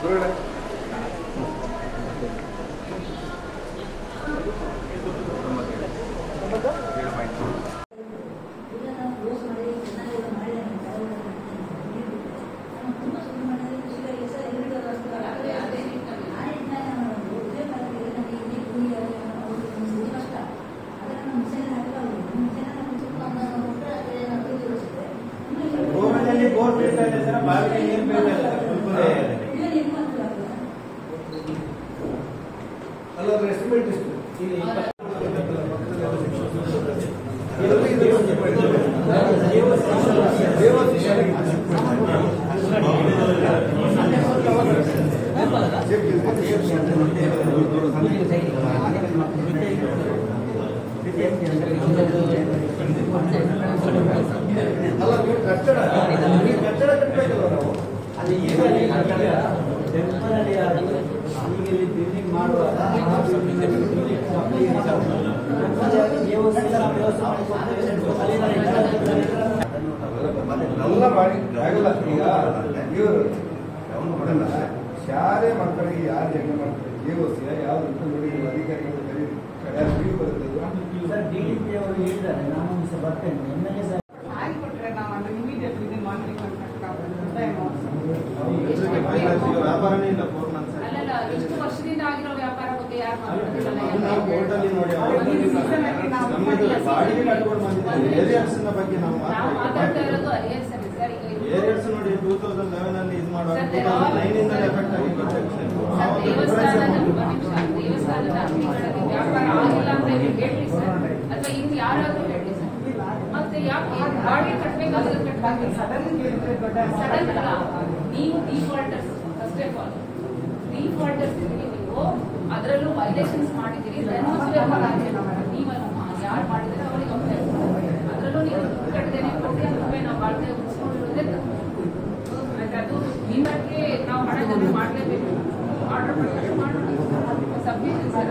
ಹೊರಗಡೆ ಗೋರ್ಮೆಂಟಲ್ಲಿ ಬೋರ್ ಬೀಳ್ತಾ ಇದೆ ಸರ್ ಬಾವಿಗೆ ನೀರು ಬೀಳ್ತಾ ಇಲ್ಲ ಸರ್ ಫುಲ್ ಅಲ್ಲ ಅದ್ರ ಎಸ್ಟಿಮೇಟ್ ಎಷ್ಟು ಇಲ್ಲಿ ಇಪ್ಪತ್ತು ದೇವಸ್ಥಾನ ಅಲ್ಲ ನೀವು ಕಟ್ಟಡ ನೀವು ಕಟ್ಟಡ ಕಟ್ಟಬೇಕಲ್ಲ ನಾವು ಅದು ಈಗ ಟೆಂಪರರಿ ಆಗಿ ಈಗ ಇಲ್ಲಿ ಬಿಲ್ಡಿಂಗ್ ಮಾಡುವಾಗ ದೇವಸ್ಥಾನ ವ್ಯವಸ್ಥೆ ಮಾಡಿಕೊಡ್ತೇವೆ ಎಲ್ಲ ಮಾಡಿ ಆಗಲ್ಲ ಈಗ ಇವರು ಅವನು ಮಾಡಲ್ಲ ಶಾಲೆ ಮಕ್ಕಳಿಗೆ ಯಾರು ಹೆಂಗೆ ಮಾಡ್ತಾರೆ ದೇವಸ್ಥಾನ ಯಾವ್ದು ಅಂತ ನೋಡಿ ನೀವು ಅಧಿಕಾರಿಗಳು ಕರೀರಿ ಯಾರು ನೀವು ಬರುತ್ತೆ ಸರ್ ಡಿ ಡಿ ಪಿ ಅವರು ಹೇಳಿದ್ದಾರೆ ನಾನು ಒಂದು ಸಲ ಬರ್ತೇನೆ ಎಮ್ ಎಲ್ ಎ ಸರ್ ಆಗಿಬಿಟ್ರೆ ನಾವು ಅದನ್ನ ಇಮಿಡಿಯೇಟ್ ಇದನ್ನ ಮಾಡ್ಲಿಕ್ಕೆ ವ್ಯಾಪಾರನೇ ಇಲ್ಲ ಫೋರ್ ಮಂತ್ಸ್ ಅಲ್ಲಲ್ಲ ಇಷ್ಟು ವರ್ಷದಿಂದ ಆಗಿರೋ ವ್ಯಾಪಾರ ಬಗ್ಗೆ ಯಾರು ನಾವು ಕೋರ್ಟಲ್ಲಿ ನೋಡಿ ನಮಗೆ ಬಾಡಿಗೆ ಕಟ್ಕೊಂಡು ಬಂದಿದ್ದೇವೆ ಏರಿಯಾಸ್ ಬಗ್ಗೆ ನಾವು ನಾವು ಮಾತಾಡ್ತಾ ಮಾತಾಡ್ತಾ ಇರೋದು ಅರಿಯರ್ಸ್ ಸರ್ ಈಗ ಇದು- ಏರಿಯಾಸ್ ನೋಡಿ ಟೂ ತೌಸಂಡ್ ಲೆವೆನ್ ಅಲ್ಲಿ ಇದು ಮಾಡುವಾಗ ಸರ್, ಟೂ ತೌಸಂಡ್ ನೈನ್ ಇಂದ ಎಫೆಕ್ಟ್ ಆಗಿ ಸರ್, ದೇವಸ್ಥಾನದ ಒಂದು ನಿಮಿಷ, ದೇವಸ್ಥಾನದ ಅಂಗಡಿಗಳಲ್ಲಿ ವ್ಯಾಪಾರ ಆಗಿಲ್ಲ ಅಂತ ನೀವು ಹೇಳಿ ಸರ್ ಅಥವಾ ಇನ್ನು ಯಾರಾದ್ರೂ ಹೇಳಿ ಸರ್ ಮತ್ತೆ ಯಾಕೆ ಬಾಡಿಗೆ ಕಟ್ಟಬೇಕಾದ್ರೆ ಕಟ್ಟಬೇಕು ಸಡನ್ ಹೇಳಿದ್ರೆ ದೊಡ್ಡ ಸಡನ್ ಅಲ್ಲ ನೀವು defaulters first of all defaulters ಇದ್ದೀರಿ ನೀವು ಅದರಲ್ಲೂ ವೈಲೇಷನ್ಸ್ ಮಾಡಿದ್ದೀರಿ ನೀವಲ್ಲ ಯಾರು ಮಾಡಿದ್ರೆ ಅವರಿಗೆ offense. ಅದರಲ್ಲೂ ನೀವು ದುಡ್ಡು ಕಟ್ಟದೇನೆ ಕೊಟ್ಟು ರೂಪಾಯಿ ನಾವು ಬಾಳ್ತೆ ಉಳಿಸ್ಕೊಂಡಿರೋದೇ ತಪ್ಪು. ಮತ್ತೆ ಅದು ನಿಮ್ಮಕ್ಕೆ ನಾವು ಹಣ ಜಮಾ ಮಾಡಲೇಬೇಕು ಆರ್ಡರ್ ಮಾಡ್ತಾರೆ ಮಾಡೋಣ ಸಬ್ಮಿಷನ್ ಸರ್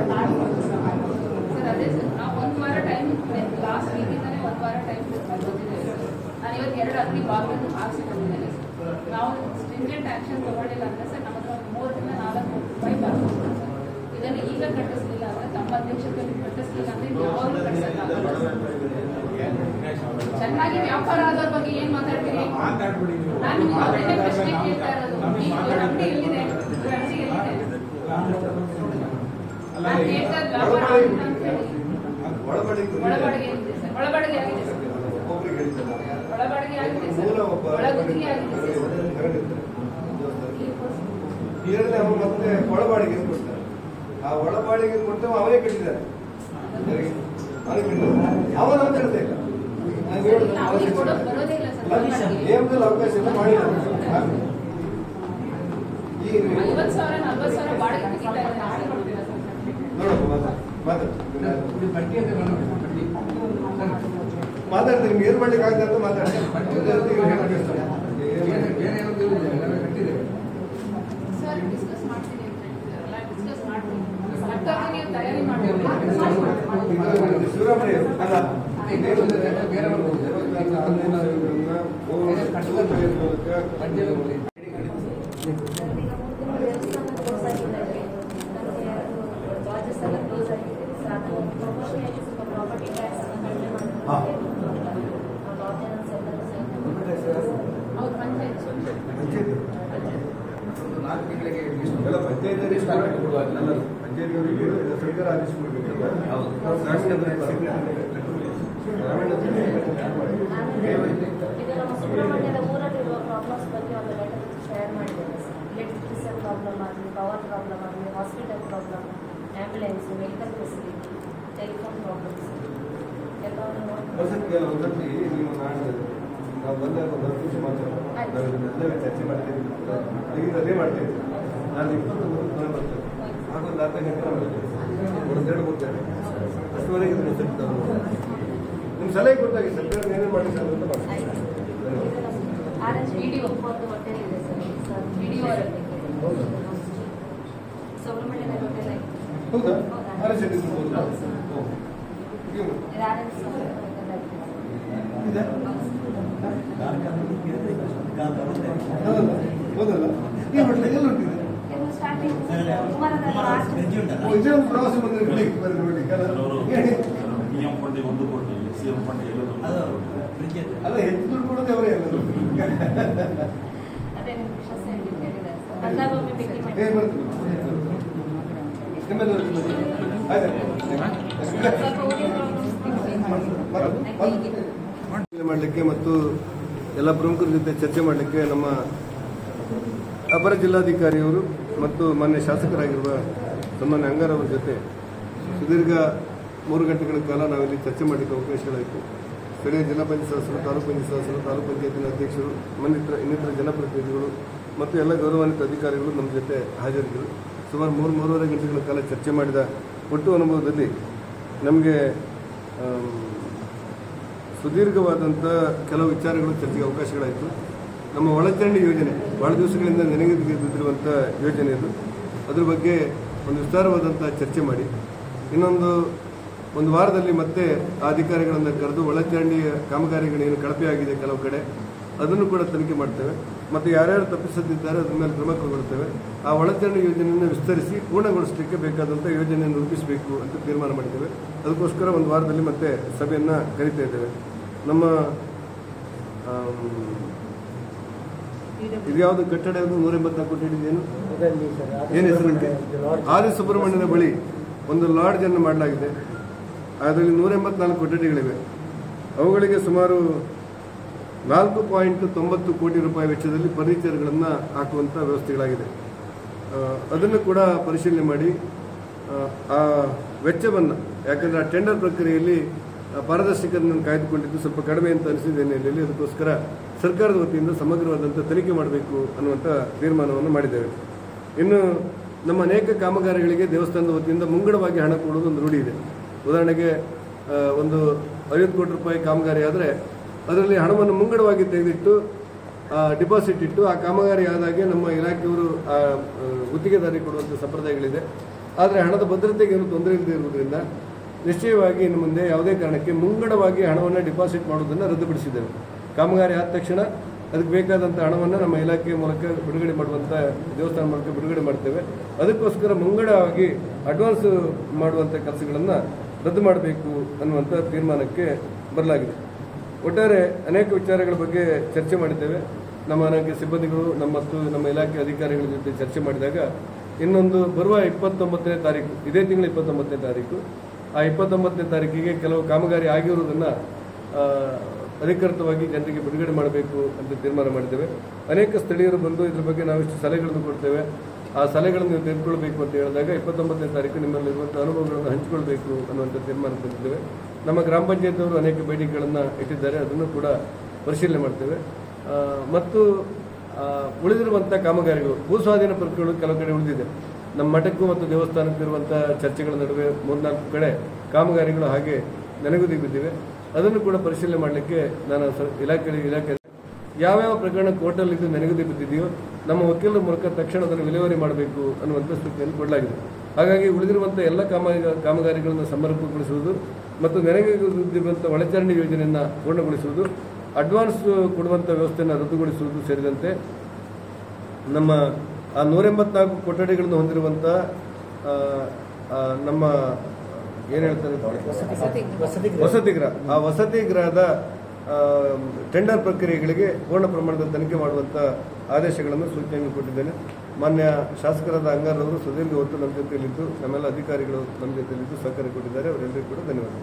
ಸರ್ ಅದೇ ಸರ್ ನಾವು ಒಂದು ವಾರ ಟೈಮ್ ಲಾಸ್ಟ್ ವೀಕಿಂದಾನೆ ಒಂದು ವಾರ ಟೈಮ್ ಬಂದಿದ್ದೇವೆ ನಾನು ಇವತ್ತು ಎರಡು ಅಂಗಡಿ ಬಾಗಿಲು ಹಾಕ್ಸಿ ಬಂದಿದ್ದೇನೆ ನಾವು ಸ್ಟ್ರಿಂಜೆಂಟ್ ಆಕ್ಷನ್ ತಗೊಳ್ಳಿಲ್ಲ ಅಂದ್ರೆ ಸರ್ ನಮ್ಮ ಹತ್ರ ಒಂದು ಮೂರರಿಂದ ನಾಲ್ಕು ರೂಪಾಯಿ ಬರ್ಬೋದು ಸರ್ ಇದನ್ನು ಈಗ ಕಟ್ಟಿಸ್ಲಿಲ್ಲ ಅಂದ್ರೆ ತಮ್ಮ ಅಧ್ಯಕ್ಷತೆಯಲ್ಲಿ ಕಟ್ಟಿಸ್ಲಿಲ್ಲ ಅಂದ್ರೆ ಯಾವಾಗಲೂ ಕಟ್ಟಿಸಕ್ಕಾಗಲ್ಲ ಚೆನ್ನಾಗಿ ವ್ಯಾಪಾರ ಆಗೋದ್ರ ಬಗ್ಗೆ ಏನ್ ಮಾತಾಡ್ತೀರಿ ನಾನು ನಿಮ್ಗೆ ಮೊದಲನೇ ಪ್ರಶ್ನೆ ಕೇಳ್ತಾ ಇರೋದು ಈ ಇವ್ರ ಅಂಗಡಿ ಎಲ್ಲಿದೆ ಇವ್ರ ಅಂಗಡಿ ಎಲ್ಲಿದೆ ನಾನು ಕೇಳ್ತಾ ಇರೋದು ವ್ಯಾಪಾರ ಆಗುತ್ತಾ ಅಂತ ಹೇಳಿ ಒಳಬಡಿಗೆ ಒಳಬಡಿಗೆ ಏನಿದೆ ಸರ್ ಒಳಬಡಿಗೆ ಆಗಿದೆ ಸರ್ ಒಬ್ಬರಿಗೆ ಹೇಳ್ತಾರೆ ಒಳಬಡಿಗೆ ಆಗಿದೆ ಸರ್ ಮೂಲ ಒಬ್ಬ ಒಳಗುತ್ತಿಗೆ ಆಗಿದೆ ಸರ್ ಈರಲ್ಲೇ ಅವರು ಮತ್ತೆ ಒಳಬಾಡಿಗೆ ಕೊಡ್ತಾರೆ ಆ ಒಳಬಾಡಿಗೆ ಕೊಟ್ಟು ಅವರೇ ಕಟ್ಟಿದ್ದಾರೆ ಅವರೇ ಕಟ್ಟಿದ್ದಾರೆ ಅವನ ಅಂತ ಹೇಳ್ತಾ ಇಲ್ಲ ನಾನು ಹೇಳೋದು ನಾವು ಅವಶ್ಯಕತೆ ಕೊಡೋದು ಇಲ್ಲ. ಬರೋದೇ ಇಲ್ಲ ಸರ್ ಅಲ್ಲ, ನೇಮದಲ್ಲಿ ಅವಕಾಶ ಇಲ್ಲ ಮಾಡಿಲ್ಲ ಈಗ ನೀವು- ಐವತ್ತು ಸಾವಿರ ನಲ್ವತ್ತು ಸಾವಿರ ಬಾಡಿಗೆ ತೆಗಿತಾ ಇದ್ದಾರೆ ನೋಡಪ್ಪ ಮಾತಾಡಿ ಮಾತಾಡ್ತೀನಿ ನಿಮ್ಗೆ ಏನು ಮಾಡ್ಲಿಕ್ಕೆ ಆಗ್ತದೆ ಅಂತ ಮಾತಾಡಿ ಒಂದೇ ಹೊತ್ತಿಗೆ ಹೇಳಕ್ಕೆ ಇಷ್ಟ. ಸರ್ ಡಿಸ್ಕಸ್ ಮಾಡ್ತೀನಿ ಅಂತ ಹೇಳ್ತಿದಾರಲ್ಲ ಡಿಸ್ಕಸ್ ಮಾಡ್ತೀನಿ ಸರ್ಕಾರಕ್ಕೆ ನೀವು ತಯಾರಿ ಮಾಡಬೇಕು ಇದು ಶಿವರಾಮಯ್ಯ ಅಲ್ಲ ಚಾರ್ಜಸ್ ಎಲ್ಲ ಕ್ಲೋಸ್ ಆಗಿದೆ ಸಾಕು ಪ್ರಮೋಷನ್ ಆಗಿ ಸ್ವಲ್ಪ ಪ್ರಾಪರ್ಟಿ ಟ್ಯಾಕ್ಸ್ ಕಡಿಮೆ ಹಾ. ಅವ್ರ ಪಂಚಾಯತ್ ನಾಲ್ಕು ತಿಂಗಳಿಗೆ ಎಲ್ಲ ಪಂಚಾಯತ್ ಪಂಚಾಯತ್ವರಿಗೆ ಸರ್ಕಾರ ಆದೇಶ ಕೊಡಬೇಕಲ್ಲ ಈಗ ನಮ್ಮ ಸುಬ್ರಹ್ಮಣ್ಯದ ಊರಲ್ಲಿರುವ ಪ್ರಾಬ್ಲಮ್ಸ್ ಬಗ್ಗೆ ಒಂದು ಲೆಟರ್ ಶೇರ್ ಮಾಡಿದ್ದೇನೆ ಸರ್ ಎಲೆಕ್ಟ್ರಿಸಿಟಿ ಪ್ರಾಬ್ಲಮ್ ಆಗಲಿ ಪವರ್ ಪ್ರಾಬ್ಲಮ್ ಆಗಲಿ hospital problem ambulance medical facility telephone problems ಎಲ್ಲವನ್ನು ನೋಡಿ ಒಂದ್ಸತಿ ಒಂದ್ಸತಿ ನೀವು ನಾಳೆ ನಾವು ಬಂದಾಗ ಒಂದು ಹತ್ತು ನಿಮಿಷ ಮಾತಾಡೋಣ ನಾವು ಇದನ್ನೆಲ್ಲ ಚರ್ಚೆ ಮಾಡ್ತೇವೆ ಈಗ ಅದೇ ಮಾಡ್ತೇವೆ ನಾನು ಇಪ್ಪತ್ತು ಮನೆ ಬರ್ತೇನೆ ಆಗೊಂದು ಅರ್ಧ ಗಂಟೆ ನಾನು ಬರ್ತೇನೆ ಒಂದೆರಡು ಹೋಗ್ತೇನೆ ಅಷ್ಟುವರೆಗೆ ಇದನ್ನು ಸ್ವಲ್ಪ ನಾವು- ನಿಮ್ಮ ಸಲಹೆ ಕೊಟ್ಟಾಗಿ ಸರ್ಕಾರ ಏನೇನು ಮಾಡಿ ಸರ್ ಅಂತ ಮಾಡ್ತೀನಿ ಆರ್ ಎಚ್ PDO. ಒಂದು ಹೋಟೆಲ್ ಇದೆ ಸರ್ ಸರ್ PDO ಅವರಲ್ಲಿ. ಸುಬ್ರಹ್ಮಣ್ಯದ ಹೋಟೆಲ್ ಆಗಿದೆ ಹೌದಾ ಹೌದಾ? ಆರ್ ಎಸ್ ಎಸ್ ಹೌದು ಸರ್. ಏನು ಆರ್ ಎಚ್ ಹೋಟೆಲ್ ಆಗಿದೆ ಇದೆ ನಾನು ಹೌದಾ ಹೌದಲ್ಲ ಏನು ಮಾಡಿಲ್ಲ ಎಲ್ಲ ಉಂಟಿದೆ ಕೆಲವು ಸ್ಟಾರ್ಟಿಂಗ್ ಕುಮಾರದಲ್ಲಿ ಲಾಸ್ಟ್ ಓ, ಇದೇ ಒಂದು ಪ್ರವಾಸ ಬಂದ್ರೆ ಬಿಡಿ ಬರೀ ನೋಡಿ ಹೇಳಿ ಪಿಎಂ ಫಂಡಿಗೆ ಒಂದು ಕೋಟಿ ಸಿಎಂ ಫಂಡಿಗೆ ಎಲ್ಲ ಅದು ಕೋಟಿ. ಫ್ರಿಡ್ಜ್ ಇದೆ. ಅಲ್ಲ ಹೆಚ್ಚು ದುಡ್ಡು ಕೊಡೋದೇ ಅವರೇ ಎಲ್ಲರೂ ಅದೇ ನಿಮ್ಮ ವಿಷಯ ಹೇಳಿದ್ದಾರೆ ಸರ್ ಅಂದಾಗ ಒಮ್ಮೆ ಭೇಟಿ ಏ ಮಾಡಿ ಬರ್ತೀನಿ ನಿಮ್ಮಲ್ಲಿ ಆಯ್ತು ಸ್ವಲ್ಪ ಊರಿನ problems ಮಾಡಲಿಕ್ಕೆ ಮತ್ತು ಎಲ್ಲ ಪ್ರಮುಖರ ಜೊತೆ ಚರ್ಚೆ ಮಾಡಲಿಕ್ಕೆ ನಮ್ಮ ಅಪರ ಜಿಲ್ಲಾಧಿಕಾರಿಯವರು ಮತ್ತು ಮಾನ್ಯ ಶಾಸಕರಾಗಿರುವ ಸನ್ಮಾನ್ಯ ಅಂಗಾರ್ ಅವರ ಜೊತೆ ಸುದೀರ್ಘ ಮೂರು ಗಂಟೆಗಳ ಕಾಲ ನಾವಿಲ್ಲಿ ಚರ್ಚೆ ಮಾಡಲಿಕ್ಕೆ ಅವಕಾಶಗಳಾಯಿತು ಸ್ಥಳೀಯ ಜಿಲ್ಲಾ ಪಂಚಾಯತ್ ಸದಸ್ಯರು ತಾಲೂಕು ಪಂಚಾಯತ್ ಸದಸ್ಯರು ತಾಲೂಕು ಪಂಚಾಯತಿನ ಅಧ್ಯಕ್ಷರು ಮನ್ನಿತರ ಇನ್ನಿತರ ಜನಪ್ರತಿನಿಧಿಗಳು ಮತ್ತು ಎಲ್ಲ ಗೌರವಾನ್ವಿತ ಅಧಿಕಾರಿಗಳು ನಮ್ಮ ಜೊತೆ ಹಾಜರಿದ್ದರು ಸುಮಾರು ಮೂರು ಮೂರುವರೆ ಗಂಟೆಗಳ ಕಾಲ ಚರ್ಚೆ ಮಾಡಿದ ಒಟ್ಟು ಅನುಭವದಲ್ಲಿ ನಮಗೆ ಆಮ್, ಸುದೀರ್ಘವಾದಂಥ ಕೆಲವು ವಿಚಾರಗಳು ಚರ್ಚೆಗೆ ಅವಕಾಶಗಳಾಯಿತು ನಮ್ಮ ಒಳಚರಂಡಿ ಯೋಜನೆ ಬಹಳ ದಿವಸಗಳಿಂದ ನೆನೆಗೆ ಬಿದ್ದಿರುವಂಥ ಯೋಜನೆ ಇದು ಅದ್ರ ಬಗ್ಗೆ ಒಂದು ವಿಸ್ತಾರವಾದಂಥ ಚರ್ಚೆ ಮಾಡಿ ಇನ್ನೊಂದು ಒಂದು ವಾರದಲ್ಲಿ ಮತ್ತೆ ಆ ಅಧಿಕಾರಿಗಳನ್ನು ಕರೆದು ಒಳಚರಂಡಿ ಕಾಮಗಾರಿಗಳೇನು ಕಳಪೆ ಆಗಿದೆ ಕೆಲವು ಕಡೆ ಅದನ್ನು ಕೂಡ ತನಿಖೆ ಮಾಡ್ತೇವೆ ಮತ್ತು ಯಾರ್ಯಾರು ತಪ್ಪಿಸದಿದ್ದಾರೆ ಅದ್ರ ಮೇಲೆ ಕ್ರಮ ಕೈಗೊಳ್ತೇವೆ ಆ ಒಳಚರಂಡಿ ಯೋಜನೆಯನ್ನು ವಿಸ್ತರಿಸಿ ಪೂರ್ಣಗೊಳಿಸಲಿಕ್ಕೆ ಬೇಕಾದಂಥ ಯೋಜನೆಯನ್ನು ರೂಪಿಸಬೇಕು ಅಂತ ತೀರ್ಮಾನ ಮಾಡಿದ್ದೇವೆ ಅದಕ್ಕೋಸ್ಕರ ಒಂದು ವಾರದಲ್ಲಿ ಮತ್ತೆ ಸಭೆಯನ್ನು ಕರಿತಾ ಇದ್ದೇವೆ ನಮ್ಮ ಆಮ್, ಇದು ಯಾವುದು ಕಟ್ಟಡ ಯಾವುದು ನೂರ ಎಂಬತ್ನಾಲ್ಕು ಕೋಟಿ ಏನು ಏನು ಹೆಸರು ಆದಿ ಸುಬ್ರಹ್ಮಣ್ಯನ ಬಳಿ ಒಂದು ಲಾಡ್ಜ್ ಅನ್ನು ಮಾಡಲಾಗಿದೆ ಅದರಲ್ಲಿ ನೂರ ಎಂಬತ್ನಾಲ್ಕು ಕೊಠಡಿಗಳಿವೆ ಅವುಗಳಿಗೆ ಸುಮಾರು ನಾಲ್ಕು ಪಾಯಿಂಟ್ ತೊಂಬತ್ತು ಕೋಟಿ ರೂಪಾಯಿ ವೆಚ್ಚದಲ್ಲಿ ಫರ್ನಿಚರ್ಗಳನ್ನು ಹಾಕುವಂಥ ವ್ಯವಸ್ಥೆಗಳಾಗಿದೆ ಆ, ಅದನ್ನು ಕೂಡ ಪರಿಶೀಲನೆ ಮಾಡಿ ಆ, ಆ ವೆಚ್ಚವನ್ನು ಯಾಕಂದರೆ ಆ ಟೆಂಡರ್ ಪ್ರಕ್ರಿಯೆಯಲ್ಲಿ ಆ, ಪಾರದರ್ಶಕತೆಯನ್ನು ಕಾಯ್ದುಕೊಂಡಿದ್ದು ಸ್ವಲ್ಪ ಕಡಿಮೆ ಅಂತ ಅನಿಸಿದ ಹಿನ್ನೆಲೆಯಲ್ಲಿ ಅದಕ್ಕೋಸ್ಕರ ಸರ್ಕಾರದ ವತಿಯಿಂದ ಸಮಗ್ರವಾದಂಥ ತನಿಖೆ ಮಾಡಬೇಕು ಅನ್ನುವಂಥ ತೀರ್ಮಾನವನ್ನು ಮಾಡಿದ್ದೇವೆ ಇನ್ನು ನಮ್ಮ ಅನೇಕ ಕಾಮಗಾರಿಗಳಿಗೆ ದೇವಸ್ಥಾನದ ವತಿಯಿಂದ ಮುಂಗಡವಾಗಿ ಹಣ ಕೊಡುವುದು ಒಂದು ರೂಢಿ ಇದೆ ಉದಾಹರಣೆಗೆ ಆ, ಒಂದು ಐವತ್ತು ಕೋಟಿ ರೂಪಾಯಿ ಕಾಮಗಾರಿ ಆದರೆ ಅದರಲ್ಲಿ ಹಣವನ್ನು ಮುಂಗಡವಾಗಿ ತೆಗೆದಿಟ್ಟು ಡಿಪಾಸಿಟ್ ಇಟ್ಟು ಆ ಕಾಮಗಾರಿ ಆದಾಗೆ ನಮ್ಮ ಇಲಾಖೆಯವರು ಆ, ಆ, ಗುತ್ತಿಗೆದಾರಿ ಕೊಡುವಂಥ ಸಂಪ್ರದಾಯಗಳಿದೆ ಆದರೆ ಹಣದ ಭದ್ರತೆಗೆ ಏನು ತೊಂದರೆ ಇಲ್ಲದೆ ಇರುವುದರಿಂದ ನಿಶ್ಚಯವಾಗಿ ಇನ್ನು ಮುಂದೆ ಯಾವುದೇ ಕಾರಣಕ್ಕೆ ಮುಂಗಡವಾಗಿ ಹಣವನ್ನು ಡಿಪಾಸಿಟ್ ಮಾಡುವುದನ್ನು ರದ್ದುಪಡಿಸಿದ್ದೇವೆ ಕಾಮಗಾರಿ ಆದ ತಕ್ಷಣ ಅದಕ್ಕೆ ಬೇಕಾದಂಥ ಹಣವನ್ನು ನಮ್ಮ ಇಲಾಖೆಯ ಮೂಲಕ ಬಿಡುಗಡೆ ಮಾಡುವಂಥ ದೇವಸ್ಥಾನ ಮೂಲಕ ಬಿಡುಗಡೆ ಮಾಡ್ತೇವೆ ಅದಕ್ಕೋಸ್ಕರ ಮುಂಗಡವಾಗಿ ಅಡ್ವಾನ್ಸ್ ಮಾಡುವಂಥ ಕೆಲಸಗಳನ್ನು ರದ್ದು ಮಾಡಬೇಕು ಅನ್ನುವಂಥ ತೀರ್ಮಾನಕ್ಕೆ ಬರಲಾಗಿದೆ ಒಟ್ಟಾರೆ ಅನೇಕ ವಿಚಾರಗಳ ಬಗ್ಗೆ ಚರ್ಚೆ ಮಾಡಿದ್ದೇವೆ ನಮ್ಮ ಅನೇಕ ಸಿಬ್ಬಂದಿಗಳು ನಮ್ಮ ಮತ್ತು ನಮ್ಮ ಇಲಾಖೆ ಅಧಿಕಾರಿಗಳ ಜೊತೆ ಚರ್ಚೆ ಮಾಡಿದಾಗ ಇನ್ನೊಂದು ಬರುವ ಇಪ್ಪತ್ತೊಂಬತ್ತನೇ ತಾರೀಕು ಇದೇ ತಿಂಗಳ ಇಪ್ಪತ್ತೊಂಬತ್ತನೇ ತಾರೀಕು ಆ ಇಪ್ಪತ್ತೊಂಬತ್ತನೇ ತಾರೀಕಿಗೆ ಕೆಲವು ಕಾಮಗಾರಿ ಆಗಿರುವುದನ್ನು ಆ, ಅಧಿಕೃತವಾಗಿ ಜನರಿಗೆ ಬಿಡುಗಡೆ ಮಾಡಬೇಕು ಅಂತ ತೀರ್ಮಾನ ಮಾಡಿದ್ದೇವೆ ಅನೇಕ ಸ್ಥಳೀಯರು ಬಂದು ಇದ್ರ ಬಗ್ಗೆ ನಾವಿಷ್ಟು ಸಲಹೆಗಳನ್ನು ಕೊಡ್ತೇವೆ ಆ ಸಲಹೆಗಳನ್ನು ನೀವು ತೆಗೆದುಕೊಳ್ಬೇಕು ಅಂತ ಹೇಳಿದಾಗ ಇಪ್ಪತ್ತೊಂಬತ್ತನೇ ತಾರೀಕು ನಿಮ್ಮಲ್ಲಿರುವಂಥ ಅನುಭವಗಳನ್ನು ಹಂಚಿಕೊಳ್ಬೇಕು ಅನ್ನುವಂಥ ತೀರ್ಮಾನ ತಂದಿದ್ದೇವೆ ನಮ್ಮ ಗ್ರಾಮ ಪಂಚಾಯತ್ ಅನೇಕ ಬೇಡಿಕೆಗಳನ್ನು ಇಟ್ಟಿದ್ದಾರೆ ಅದನ್ನು ಕೂಡ ಪರಿಶೀಲನೆ ಮಾಡ್ತೇವೆ ಆ, ಮತ್ತು ಆ, ಉಳಿದಿರುವಂಥ ಕಾಮಗಾರಿಗಳು ಭೂಸ್ವಾಧೀನ ಪ್ರಕ್ರಿಯೆಗಳು ಕೆಲವು ಕಡೆ ಉಳಿದಿದೆ ನಮ್ಮ ಮಠಕ್ಕೂ ಮತ್ತು ದೇವಸ್ಥಾನಕ್ಕೂ ಇರುವಂಥ ಚರ್ಚೆಗಳ ನಡುವೆ ಮೂರ್ನಾಲ್ಕು ಕಡೆ ಕಾಮಗಾರಿಗಳು ಹಾಗೆ ನೆನೆಗುದಿ ಬಿದ್ದಿವೆ ಅದನ್ನು ಕೂಡ ಪರಿಶೀಲನೆ ಮಾಡಲಿಕ್ಕೆ ನಾನು ಸ- ಇಲಾಖೆ ಇಲಾಖೆ ಯಾವ್ಯಾವ ಪ್ರಕರಣ ಕೋರ್ಟಲ್ಲಿ ಇದು ನೆನೆಗುದಿ ಬಿದ್ದಿದೆಯೋ ನಮ್ಮ ವಕೀಲರ ಮೂಲಕ ತಕ್ಷಣ ಅದನ್ನು ವಿಲೇವಾರಿ ಮಾಡಬೇಕು ಅನ್ನುವಂಥ ಸೂಚನೆಯನ್ನು ಕೊಡಲಾಗಿದೆ ಹಾಗಾಗಿ ಉಳಿದಿರುವಂಥ ಎಲ್ಲ ಕಾಮಗಾರಿ ಕಾಮಗಾರಿಗಳನ್ನು ಸಮರ್ಪಕಗೊಳಿಸುವುದು ಮತ್ತು ನೆನೆಗುದಿರುವಂಥ ಒಳಚರಂಡಿ ಯೋಜನೆಯನ್ನು ಪೂರ್ಣಗೊಳಿಸುವುದು ಅಡ್ವಾನ್ಸ್ ಕೊಡುವಂಥ ವ್ಯವಸ್ಥೆಯನ್ನು ರದ್ದುಗೊಳಿಸುವುದು ಸೇರಿದಂತೆ ನಮ್ಮ ಆ ನೂರ ಎಂಬತ್ನಾಲ್ಕು ಕೊಠಡಿಗಳನ್ನು ಹೊಂದಿರುವಂಥ ಆ, ಆ, ನಮ್ಮ ಏನು ಹೇಳ್ತಾರೆ ವಸತಿ ಗೃಹ ಆ ವಸತಿ ಗೃಹದ ಆ, ಟೆಂಡರ್ ಪ್ರಕ್ರಿಯೆಗಳಿಗೆ ಪೂರ್ಣ ಪ್ರಮಾಣದ ತನಿಖೆ ಮಾಡುವಂಥ ಆದೇಶಗಳನ್ನು ಸೂಚನೆಯನ್ನು ಕೊಟ್ಟಿದ್ದೇನೆ ಮಾನ್ಯ ಶಾಸಕರಾದ ಅಂಗಾರವರು ಸುದೀರ್ಘ ಹೊತ್ತು ನಮ್ಮ ಜೊತೆಯಲ್ಲಿದ್ದು ನಮ್ಮೆಲ್ಲ ಅಧಿಕಾರಿಗಳು ನಮ್ಮ ಜೊತೆಯಲ್ಲಿದ್ದು ಸಹಕಾರ ಕೊಟ್ಟಿದ್ದಾರೆ ಅವರೆಲ್ಲರಿಗೂ ಕೂಡ ಧನ್ಯವಾದ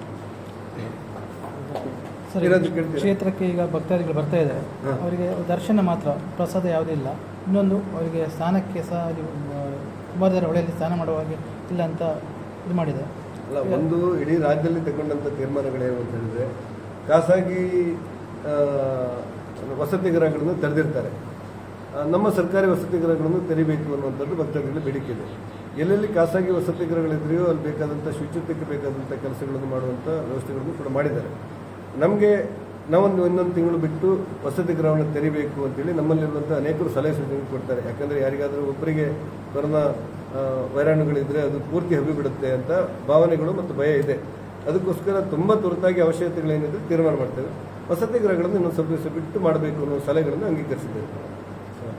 ಸರ್ ಏನಾದ್ರು ಕೇಳ್ತೀರಾ? ಕ್ಷೇತ್ರಕ್ಕೆ ಈಗ ಭಕ್ತಾದಿಗಳು ಬರ್ತಾ ಇದ್ದಾರೆ ಹಾ. ಅವರಿಗೆ ದರ್ಶನ ಮಾತ್ರ ಪ್ರಸಾದ ಯಾವುದೂ ಇಲ್ಲ ಇನ್ನೊಂದು ಅವರಿಗೆ ಸ್ನಾನಕ್ಕೆ ಸಹ ಅಲ್ಲಿ ಆ, ಕುಮಾರಧಾರ ಹೊಳೆಯಲ್ಲಿ ಸ್ನಾನ ಮಾಡುವಾಗೆ ಇಲ್ಲ ಅಂತ ಇದು ಮಾಡಿದೆ ಅಲ್ಲ ಒಂದು ಇಡೀ ರಾಜ್ಯದಲ್ಲಿ ತಗೊಂಡಂಥ ತೀರ್ಮಾನಗಳೇನು ಅಂತ ಹೇಳಿದ್ರೆ ಖಾಸಗಿ ಆ, ವಸತಿ ಗೃಹಗಳನ್ನು ತೆರೆದಿರ್ತಾರೆ ಆ, ನಮ್ಮ ಸರ್ಕಾರಿ ವಸತಿ ಗೃಹಗಳನ್ನು ತೆರಿಬೇಕು ಅನ್ನುವಂಥದ್ದು ಭಕ್ತಾದಿಗಳ ಬೇಡಿಕೆ ಇದೆ ಎಲ್ಲೆಲ್ಲಿ ಖಾಸಗಿ ವಸತಿ ಗೃಹಗಳಿದೆಯೋ ಅಲ್ಲಿ ಬೇಕಾದಂಥ ಶುಚಿತ್ವಕ್ಕೆ ಬೇಕಾದಂಥ ಕೆಲಸಗಳನ್ನು ಮಾಡುವಂಥ ವ್ಯವಸ್ಥೆಗಳನ್ನು ಕೂಡ ಮಾಡಿದ್ದಾರೆ ನಮಗೆ ನಾವೊಂದು ಇನ್ನೊಂದು ತಿಂಗಳು ಬಿಟ್ಟು ವಸತಿ ಗೃಹವನ್ನು ತೆರಿಬೇಕು ಅಂತೇಳಿ ನಮ್ಮಲ್ಲಿರುವಂಥ ಅನೇಕರು ಸಲಹೆ ಸೂಚನೆ ಕೊಡ್ತಾರೆ ಯಾಕಂದರೆ ಯಾರಿಗಾದರೂ ಒಬ್ಬರಿಗೆ ಕೊರೋನಾ ಆ, ವೈರಾಣುಗಳಿದ್ರೆ ಅದು ಪೂರ್ತಿ ಹಬ್ಬಿಬಿಡುತ್ತೆ ಅಂತ ಭಾವನೆಗಳು ಮತ್ತು ಭಯ ಇದೆ ಅದಕ್ಕೋಸ್ಕರ ತುಂಬ ತುರ್ತಾಗಿ ಅವಶ್ಯಕತೆಗಳೇನಿದೆ ತೀರ್ಮಾನ ಮಾಡ್ತೇವೆ ವಸತಿ ಗೃಹಗಳನ್ನು ಇನ್ನೊಂದು ಸ್ವಲ್ಪ ದಿವಸ ಬಿಟ್ಟು ಮಾಡಬೇಕು ಅನ್ನೋ ಸಲಹೆಗಳನ್ನು ಅಂಗೀಕರಿಸಿದ್ದೇವೆ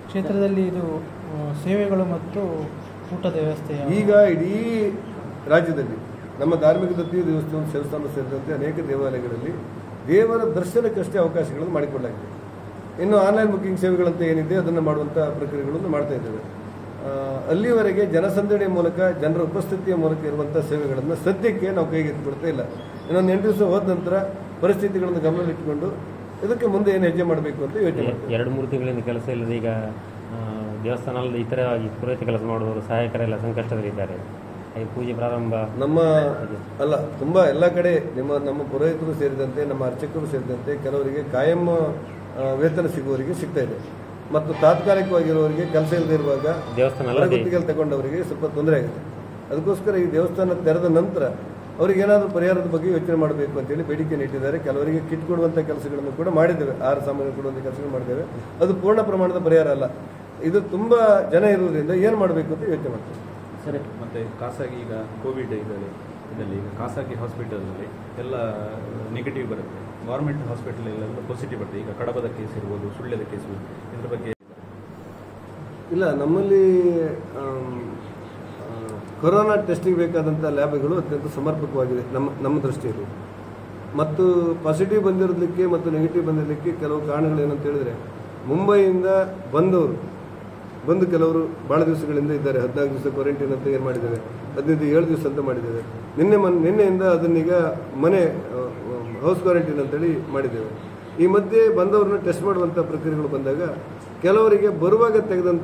ಕ್ಷೇತ್ರದಲ್ಲಿ ಇದು ಆ, ಸೇವೆಗಳು ಮತ್ತು ಊಟದ ವ್ಯವಸ್ಥೆ ಯಾವ- ಈಗ ಇಡೀ ರಾಜ್ಯದಲ್ಲಿ ನಮ್ಮ ಧಾರ್ಮಿಕ ದತ್ತಿ ದೇವಸ್ಥಾನ ದೇವಸ್ಥಾನ ಸೇರಿದಂತೆ ಅನೇಕ ದೇವಾಲಯಗಳಲ್ಲಿ ದೇವರ ದರ್ಶನಕ್ಕಷ್ಟೇ ಅವಕಾಶಗಳನ್ನು ಮಾಡಿಕೊಳ್ಳಲಾಗಿದೆ ಇನ್ನು ಆನ್ಲೈನ್ ಬುಕಿಂಗ್ ಸೇವೆಗಳಂತ ಏನಿದೆ ಅದನ್ನು ಮಾಡುವಂಥ ಪ್ರಕ್ರಿಯೆಗಳನ್ನು ಮಾಡ್ತಾ ಇದ್ದೇವೆ ಆ, ಅಲ್ಲಿವರೆಗೆ ಜನಸಂದಣಿಯ ಮೂಲಕ ಜನರ ಉಪಸ್ಥಿತಿಯ ಮೂಲಕ ಇರುವಂಥ ಸೇವೆಗಳನ್ನು ಸದ್ಯಕ್ಕೆ ನಾವು ಕೈಗೆತ್ತಿಕೊಳ್ತಾ ಇಲ್ಲ ಇನ್ನೊಂದು ಎಂಟು ದಿವಸ ಹೋದ ನಂತರ ಪರಿಸ್ಥಿತಿಗಳನ್ನು ಗಮನದಲ್ಲಿಟ್ಟುಕೊಂಡು ಇದಕ್ಕೆ ಮುಂದೆ ಏನು ಹೆಜ್ಜೆ ಮಾಡಬೇಕು ಅಂತ ಯೋಚನೆ ಮಾಡ್ತೀವಿ ಎರಡು ಮೂರು ತಿಂಗಳಿಂದ ಕೆಲಸ ಇಲ್ಲದೆ ಈಗ ಆ, ದೇವಸ್ಥಾನ ಅಲ್ಲದೆ ಇತರ ಈ ಪುರೋಹಿತ ಕೆಲಸ ಮಾಡುವವರು ಸಹಾಯಕರೆಲ್ಲ ಸಂಕಷ್ಟದಲ್ಲಿದ್ದಾರೆ ಹಾಗೆ ಪೂಜೆ ಪ್ರಾರಂಭ ನಮ್ಮ ಅಲ್ಲ ತುಂಬಾ ಎಲ್ಲ ಕಡೆ ನಿಮ್ಮ ನಮ್ಮ ಪುರೋಹಿತರು ಸೇರಿದಂತೆ ನಮ್ಮ ಅರ್ಚಕರು ಸೇರಿದಂತೆ ಕೆಲವರಿಗೆ ಕಾಯಂ ಆ, ವೇತನ ಸಿಗುವವರಿಗೆ ಸಿಗ್ತಾ ಇದೆ ಮತ್ತು ತಾತ್ಕಾಲಿಕವಾಗಿರುವವರಿಗೆ ಕೆಲಸ ಇಲ್ಲದೆ ಇರುವಾಗ ದೇವಸ್ಥಾನ ಅಲ್ಲದೆ ಹೊರಗುತ್ತಿಗೆಯಲ್ಲಿ ತಗೊಂಡವರಿಗೆ ಸ್ವಲ್ಪ ತೊಂದರೆ ಆಗಿದೆ ಅದಕ್ಕೋಸ್ಕರ ಈ ದೇವಸ್ಥಾನ ತೆರೆದ ನಂತರ ಅವರಿಗೆ ಏನಾದರೂ ಪರಿಹಾರದ ಬಗ್ಗೆ ಯೋಚನೆ ಮಾಡಬೇಕು ಅಂತೇಳಿ ಬೇಡಿಕೆ ಇಟ್ಟಿದ್ದಾರೆ ಕೆಲವರಿಗೆ ಕಿಟ್ ಕೊಡುವಂಥ ಕೆಲಸಗಳನ್ನು ಕೂಡ ಮಾಡಿದ್ದೇವೆ ಆರು ಸಾಮಾನು ಕೊಡುವಂಥ ಕೆಲಸಗಳು ಮಾಡಿದ್ದೇವೆ ಅದು ಪೂರ್ಣ ಪ್ರಮಾಣದ ಪರಿಹಾರ ಅಲ್ಲ ಇದು ತುಂಬಾ ಜನ ಇರುವುದರಿಂದ ಏನು ಮಾಡಬೇಕು ಅಂತ ಯೋಚನೆ ಮಾಡ್ತೇವೆ ಸರಿ ಮತ್ತು ಖಾಸಗಿ ಈಗ ಕೋವಿಡ್ ಇದರಲ್ಲಿ ಇದರಲ್ಲಿ ಈಗ ಖಾಸಗಿ ಹಾಸ್ಪಿಟಲಲ್ಲಿ ಎಲ್ಲ ನೆಗೆಟಿವ್ ಬರುತ್ತೆ ಗೌರ್ಮೆಂಟ್ ಹಾಸ್ಪಿಟಲ್ ಎಲ್ಲ ಪಾಸಿಟಿವ್ ಬರುತ್ತೆ ಈಗ ಕಡಬದ ಕೇಸ್ ಇರ್ಬೋದು ಸುಳ್ಯದ ಕೇಸ್ ಇದ್ರ ಬಗ್ಗೆ ಇಲ್ಲ ನಮ್ಮಲ್ಲಿ ಆಮ್, ಆ, ಕೊರೋನಾ ಟೆಸ್ಟಿಂಗ್ ಬೇಕಾದಂಥ ಲ್ಯಾಬ್ಗಳು ಅತ್ಯಂತ ಸಮರ್ಪಕವಾಗಿದೆ ನಮ್ಮ ನಮ್ಮ ದೃಷ್ಟಿಯಲ್ಲಿ ಮತ್ತು ಪಾಸಿಟಿವ್ ಬಂದಿರೋದಕ್ಕೆ ಮತ್ತು ನೆಗೆಟಿವ್ ಬಂದಿರಲಿಕ್ಕೆ ಕೆಲವು ಕಾರಣಗಳು ಏನಂತ ಹೇಳಿದ್ರೆ ಮುಂಬೈಯಿಂದ ಬಂದವರು ಬಂದು ಕೆಲವರು ಭಾಳ ದಿವಸಗಳಿಂದ ಇದ್ದಾರೆ ಹದಿನಾಲ್ಕು ದಿವಸ ಕ್ವಾರಂಟೈನ್ ಅಂತ ಏನು ಮಾಡಿದ್ದೇವೆ ಹದಿನೈದು ಏಳು ದಿವಸ ಅಂತ ಮಾಡಿದ್ದೇವೆ ನಿನ್ನೆ ಮನ್ ನಿನ್ನೆಯಿಂದ ಅದನ್ನೀಗ ಮನೆ ಹೌಸ್ ಕ್ವಾರಂಟೈನ್ ಅಂತೇಳಿ ಮಾಡಿದ್ದೇವೆ ಈ ಮಧ್ಯೆ ಬಂದವ್ರನ್ನ ಟೆಸ್ಟ್ ಮಾಡುವಂಥ ಪ್ರಕ್ರಿಯೆಗಳು ಬಂದಾಗ ಕೆಲವರಿಗೆ ಬರುವಾಗ ತೆಗೆದಂಥ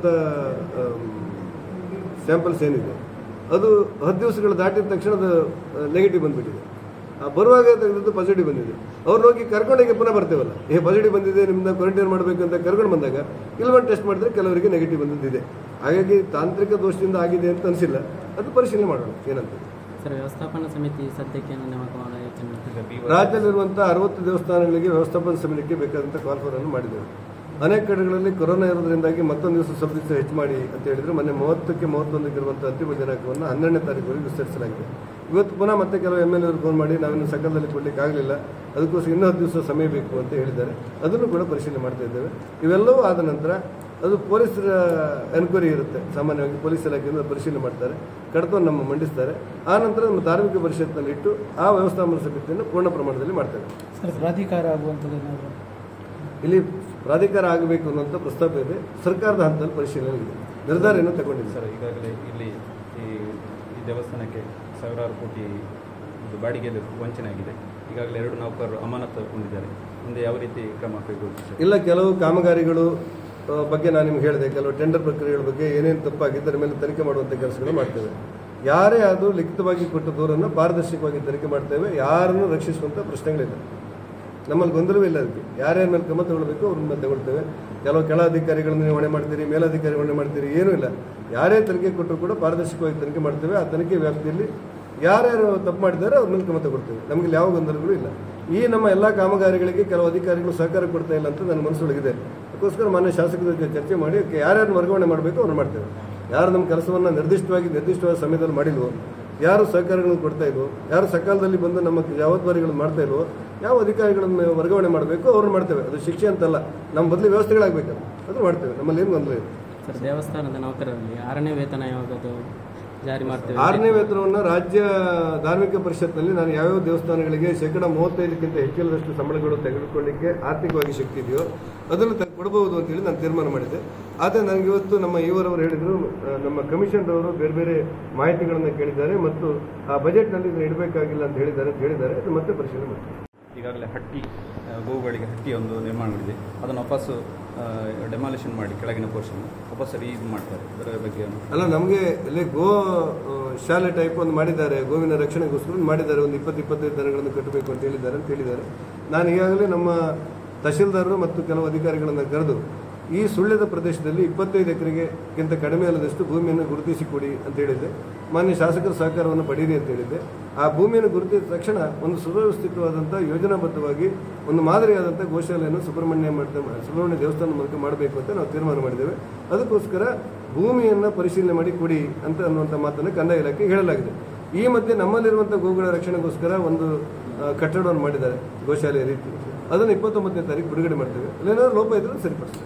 ಸ್ಯಾಂಪಲ್ಸ್ ಏನಿದೆ ಅದು ಹತ್ತು ದಿವಸಗಳು ದಾಟಿದ ತಕ್ಷಣ ಅದು ನೆಗೆಟಿವ್ ಬಂದ್ಬಿಟ್ಟಿದೆ ಆ ಬರುವಾಗ ತೆಗೆದದ್ದು ಪಾಸಿಟಿವ್ ಬಂದಿದೆ ಅವ್ರು ಹೋಗಿ ಕರ್ಕೊಂಡೋಗಿ ಪುನಃ ಬರ್ತೇವಲ್ಲ ಏ ಪಾಸಿಟಿವ್ ಬಂದಿದೆ ನಿಮ್ಮನ್ನ ಕ್ವಾರಂಟೈನ್ ಮಾಡಬೇಕು ಅಂತ ಕರ್ಕೊಂಡು ಬಂದಾಗ ಇಲ್ಲಿ ಬಂದು ಟೆಸ್ಟ್ ಮಾಡಿದ್ರೆ ಕೆಲವರಿಗೆ ನೆಗೆಟಿವ್ ಬಂದಿದ್ದಿದೆ ಹಾಗಾಗಿ ತಾಂತ್ರಿಕ ದೋಷದಿಂದ ಆಗಿದೆ ಅಂತ ಅನಿಸಿಲ್ಲ ಅದು ಪರಿಶೀಲನೆ ಮಾಡೋಣ ಏನಂತ ಸರ್ ವ್ಯವಸ್ಥಾಪನಾ ಸಮಿತಿ ಸದ್ಯಕ್ಕೆ ನೇಮಕ ಮಾಡೋ ಯೋಚನೆ ಮಾಡ್ತಿದ್ದಾರೆ. ರಾಜ್ಯದಲ್ಲಿರುವಂಥ ಅರವತ್ತು ದೇವಸ್ಥಾನಗಳಿಗೆ ವ್ಯವಸ್ಥಾಪನಾ ಸಮಿತಿಗೆ ಬೇಕಾದಂಥ ಕಾಲ್ಫರನ್ನು ಮಾಡಿದ್ದೇವೆ ಅನೇಕ ಕಡೆಗಳಲ್ಲಿ ಕೊರೋನಾ ಇರೋದ್ರಿಂದಾಗಿ ಮತ್ತೊಂದು ದಿವಸ ಸ್ವಲ್ಪ ದಿವಸ ಹೆಚ್ಚು ಮಾಡಿ ಅಂತ ಹೇಳಿದ್ರೆ ಮೊನ್ನೆ ಮೂವತ್ತಕ್ಕೆ ಮೂವತ್ತೊಂದಕ್ಕೆ ಇರುವಂಥ ಅಂತಿಮ ದಿನಾಂಕವನ್ನು ಹನ್ನೆರಡನೇ ತಾರೀಕುವರೆಗೆ ವಿಸ್ತರಿಸಲಾಗಿದೆ ಇವತ್ತು ಪುನಃ ಮತ್ತೆ ಕೆಲವು ಎಮ್ ಎಲ್ ಎರು ಫೋನ್ ಮಾಡಿ ನಾವಿನ್ನು ಸಕಾಲದಲ್ಲಿ ಕೊಡಲಿಕ್ಕೆ ಆಗಲಿಲ್ಲ ಅದಕ್ಕೋಸ್ಕರ ಇನ್ನೂ ಹತ್ತು ದಿವಸ ಸಮಯ ಬೇಕು ಅಂತ ಹೇಳಿದ್ದಾರೆ ಅದನ್ನು ಕೂಡ ಪರಿಶೀಲನೆ ಮಾಡ್ತಾ ಇದ್ದೇವೆ ಇವೆಲ್ಲವೂ ಆದ ನಂತರ ಅದು ಪೊಲೀಸರ ಎನ್ಕ್ವೈರಿ ಇರುತ್ತೆ ಸಾಮಾನ್ಯವಾಗಿ ಪೊಲೀಸ್ ಇಲಾಖೆಯಿಂದ ಪರಿಶೀಲನೆ ಮಾಡ್ತಾರೆ ಕಡತವನ್ನು ನಮ್ಮ ಮಂಡಿಸ್ತಾರೆ ಆ ನಂತರ ನಮ್ಮ ಧಾರ್ಮಿಕ ಪರಿಷತ್ನಲ್ಲಿ ಇಟ್ಟು ಆ ವ್ಯವಸ್ಥಾಪನಾ ಸಮಿತಿಯನ್ನು ಪೂರ್ಣ ಪ್ರಮಾಣದಲ್ಲಿ ಮಾಡ್ತೇವೆ ಸರ್ ಪ್ರಾಧಿಕಾರ ಆಗುವಂಥದ್ದು ಏನಾದರೂ ಇಲ್ಲಿ ಪ್ರಾಧಿಕಾರ ಆಗಬೇಕು ಅನ್ನುವಂಥ ಪ್ರಸ್ತಾಪ ಇದೆ ಸರ್ಕಾರದ ಹಂತದಲ್ಲಿ ಪರಿಶೀಲನೆ ಇದೆ ನಿರ್ಧಾರವನ್ನು ತಗೊಂಡಿದೆ ಸರ್ ಈಗಾಗಲೇ ಇಲ್ಲಿ ಈ ಈ ದೇವಸ್ಥಾನಕ್ಕೆ ಸಾವಿರಾರು ಕೋಟಿ ಇದು ಬಾಡಿಗೆಯಲ್ಲಿ ವಂಚನೆ ಆಗಿದೆ ಈಗಾಗಲೇ ಎರಡು ನೌಕರರು ಅಮಾನತುಗೊಂಡಿದ್ದಾರೆ ಮುಂದೆ ಯಾವ ರೀತಿ ಕ್ರಮ ಕೈಗೊಳ್ಳುತ್ತೆ ಸರ್ ಇಲ್ಲ ಕೆಲವು ಕಾಮಗಾರಿಗಳು ಆ, ಬಗ್ಗೆ ನಾನು ನಿಮ್ಗೆ ಹೇಳಿದೆ ಕೆಲವು ಟೆಂಡರ್ ಪ್ರಕ್ರಿಯೆಗಳ ಬಗ್ಗೆ ಏನೇನು ತಪ್ಪಾಗಿದ್ದ ಅದರ ಮೇಲೆ ತನಿಖೆ ಮಾಡುವಂಥ ಕೆಲಸಗಳು ಮಾಡ್ತೇವೆ ಯಾರೇ ಅದು ಲಿಖಿತವಾಗಿ ಕೊಟ್ಟ ದೂರನ್ನು ಪಾರದರ್ಶಕವಾಗಿ ತನಿಖೆ ಮಾಡ್ತೇವೆ ಯಾರನ್ನು ರಕ್ಷಿಸುವಂಥ ಪ್ರಶ್ನೆಗಳಿಲ್ಲ ನಮ್ಮಲ್ಲಿ ಗೊಂದಲವೇ ಇಲ್ಲ ಅದಕ್ಕೆ ಯಾರ್ಯಾರ ಮೇಲೆ ಕ್ರಮ ತಗೊಳ್ಬೇಕು ಅವ್ರ ಮೇಲೆ ತಗೊಳ್ತೇವೆ ಕೆಲವು ಕೆಳ ಅಧಿಕಾರಿಗಳನ್ನು ನೀವು ಹೊಣೆ ಮಾಡ್ತೀರಿ ಮೇಲಧಿಕಾರಿ ಹೊಣೆ ಮಾಡ್ತೀರಿ ಏನೂ ಇಲ್ಲ ಯಾರೇ ತನಿಖೆ ಕೊಟ್ಟರು ಕೂಡ ಪಾರದರ್ಶಕವಾಗಿ ತನಿಖೆ ಮಾಡ್ತೇವೆ ಆ ತನಿಖೆ ವ್ಯಾಪ್ತಿಯಲ್ಲಿ ಯಾರ್ಯಾರು ತಪ್ಪು ಮಾಡಿದ್ದಾರೆ ಅವ್ರ ಮೇಲೆ ಕ್ರಮ ತಗೊಳ್ತೇವೆ ನಮಗೆ ಯಾವ ಗೊಂದಲಗಳು ಇಲ್ಲ ಈ ನಮ್ಮ ಎಲ್ಲ ಕಾಮಗಾರಿಗಳಿಗೆ ಕೆಲವು ಅಧಿಕಾರಿಗಳು ಸಹಕಾರ ಕೊಡ್ತಾ ಇಲ್ಲ ಅಂತ ನನ್ನ ಮನಸ್ಸೊಳಗಿದೆ ಅದಕ್ಕೋಸ್ಕರ ಮಾನ್ಯ ಶಾಸಕರ ಜೊತೆ ಚರ್ಚೆ ಮಾಡಿ ಅದಕ್ಕೆ ಯಾರ್ಯಾರು ವರ್ಗಾವಣೆ ಮಾಡಬೇಕು ಅವ್ರು ಮಾಡ್ತೇವೆ ಯಾರು ನಮ್ಮ ಕೆಲಸವನ್ನು ನಿರ್ದಿಷ್ಟವಾಗಿ ನಿರ್ದಿಷ್ಟವಾದ ಸಮಯದಲ್ಲಿ ಮಾಡಿಲ್ವೋ ಯಾರು ಸಹಕಾರಗಳನ್ನು ಕೊಡ್ತಾ ಇಲ್ವೋ ಯಾರು ಸಕಾಲದಲ್ಲಿ ಬಂದು ನಮ್ಮ ಜವಾಬ್ದಾರಿಗಳನ್ನು ಮಾಡ್ತಾ ಇಲ್ವೋ ಯಾವ ಅಧಿಕಾರಿಗಳನ್ನು ವರ್ಗಾವಣೆ ಮಾಡಬೇಕು ಅವ್ರನ್ನ ಮಾಡ್ತೇವೆ ಅದು ಶಿಕ್ಷೆ ಅಂತಲ್ಲ ನಮ್ಮ ಬದಲು ವ್ಯವಸ್ಥೆಗಳಾಗಬೇಕು ಅದು ಮಾಡ್ತೇವೆ ನಮ್ಮಲ್ಲಿ ಏನು ಗೊಂದಲ ಇದೆ ಸರ್ ದೇವಸ್ಥಾನದ ನೌಕರರಲ್ಲಿ ಆರನೇ ವೇತನ ಯಾವಾಗದು ಜಾರಿ ಮಾಡ್ತೇವೆ ಆರನೇ ವೇತನವನ್ನು ರಾಜ್ಯ ಧಾರ್ಮಿಕ ಪರಿಷತ್ನಲ್ಲಿ ನಾನು ಯಾವ್ಯಾವ ದೇವಸ್ಥಾನಗಳಿಗೆ ಶೇಕಡ ಮೂವತ್ತೈದಕ್ಕಿಂತ ಹೆಚ್ಚಿನದಷ್ಟು ಸಂಬಳಗಳು ತೆಗೆದುಕೊಳ್ಳಿಕ್ಕೆ ಆರ್ಥಿಕವಾಗಿ ಶಕ್ತಿ ಇದೆಯೋ ಅದನ್ನು ತ- ಕೊಡಬಹುದು ಅಂತೇಳಿ ನಾನು ತೀರ್ಮಾನ ಮಾಡಿದ್ದೆ ಆದರೆ ನನಗೆ ಇವತ್ತು ನಮ್ಮ ಇವರವರು ಹೇಳಿದರು ಆ, ನಮ್ಮ ಕಮಿಷನ್ರವರು ಬೇರೆ ಬೇರೆ ಮಾಹಿತಿಗಳನ್ನು ಕೇಳಿದ್ದಾರೆ ಮತ್ತು ಆ ಬಜೆಟ್ನಲ್ಲಿ ಇದನ್ನು ಇಡಬೇಕಾಗಿಲ್ಲ ಅಂತ ಹೇಳಿದ್ದಾರೆ ಅಂತ ಹೇಳಿದ್ದಾರೆ ಅದು ಮತ್ತೆ ಪರಿಶೀಲನೆ ಮಾಡ್ತೀನಿ ಈಗಾಗಲೇ ಹಟ್ಟಿ ಆ, ಗೋವುಗಳಿಗೆ ಹಟ್ಟಿ ಒಂದು ನಿರ್ಮಾಣವಿದೆ ಅದನ್ನು ವಾಪಸ್ಸು ಡೆಮಾಲಿಷನ್ ಮಾಡಿ ಕೆಳಗಿನ ಪೋರ್ಷನ್ ವಾಪಸ್ ಇದು ಮಾಡ್ತಾರೆ ಅದರ ಬಗ್ಗೆ ಏನು? ಅಲ್ಲ ನಮಗೆ ಇಲ್ಲಿ ಗೋ ಆ, ಶಾಲೆ ಟೈಪ್ ಒಂದು ಮಾಡಿದ್ದಾರೆ ಗೋವಿನ ರಕ್ಷಣೆಗೋಸ್ಕರ ಒಂದು ಮಾಡಿದ್ದಾರೆ ಒಂದು ಇಪ್ಪತ್ತು ಇಪ್ಪತ್ತೈದು ದನಗಳನ್ನು ಕಟ್ಟಬೇಕು ಅಂತ ಹೇಳಿದ್ದಾರೆ ಅಂತ ಹೇಳಿದ್ದಾರೆ ನಾನು ಈಗಾಗಲೇ ನಮ್ಮ ತಹಶೀಲ್ದಾರರು ಮತ್ತು ಕೆಲವು ಅಧಿಕಾರಿಗಳನ್ನು ಕರೆದು ಈ ಸುಳ್ಯದ ಪ್ರದೇಶದಲ್ಲಿ ಇಪ್ಪತ್ತೈದು ಎಕರೆಗೆಗಿಂತ ಕಡಿಮೆ ಅಲ್ಲದಷ್ಟು ಭೂಮಿಯನ್ನು ಗುರುತಿಸಿ ಕೊಡಿ ಅಂತ ಹೇಳಿದ್ದೆ ಮಾನ್ಯ ಶಾಸಕರ ಸಹಕಾರವನ್ನು ಪಡೀರಿ ಅಂತ ಹೇಳಿದ್ದೆ ಆ ಭೂಮಿಯನ್ನು ಗುರುತಿಸಿದ ತಕ್ಷಣ ಒಂದು ಸುವ್ಯವಸ್ಥಿತವಾದಂಥ ಯೋಜನಾಬದ್ಧವಾಗಿ ಒಂದು ಮಾದರಿಯಾದಂಥ ಗೋಶಾಲೆಯನ್ನು ಸುಬ್ರಹ್ಮಣ್ಯ ಮಾಡ್ತಾ ಸುಬ್ರಹ್ಮಣ್ಯ ದೇವಸ್ಥಾನ ಮೂಲಕ ಮಾಡಬೇಕು ಅಂತ ನಾವು ತೀರ್ಮಾನ ಮಾಡಿದ್ದೇವೆ ಅದಕ್ಕೋಸ್ಕರ ಭೂಮಿಯನ್ನು ಪರಿಶೀಲನೆ ಮಾಡಿ ಕೊಡಿ ಅಂತ ಅನ್ನುವಂಥ ಮಾತನ್ನು ಕಂದಾಯ ಇಲಾಖೆ ಹೇಳಲಾಗಿದೆ ಈ ಮಧ್ಯೆ ನಮ್ಮಲ್ಲಿರುವಂಥ ಗೋವುಗಳ ರಕ್ಷಣೆಗೋಸ್ಕರ ಒಂದು ಆ, ಕಟ್ಟಡವನ್ನು ಮಾಡಿದ್ದಾರೆ ಗೋಶಾಲೆಯ ರೀತಿ ಅದನ್ನು ಇಪ್ಪತ್ತೊಂಬತ್ತನೇ ತಾರೀಕು ಬಿಡುಗಡೆ ಮಾಡ್ತೇವೆ ಅಲ್ಲೇನಾದ್ರು ಲೋಪ ಇದ್ರೆ ಸರಿಪಡಿಸ್ತೇವೆ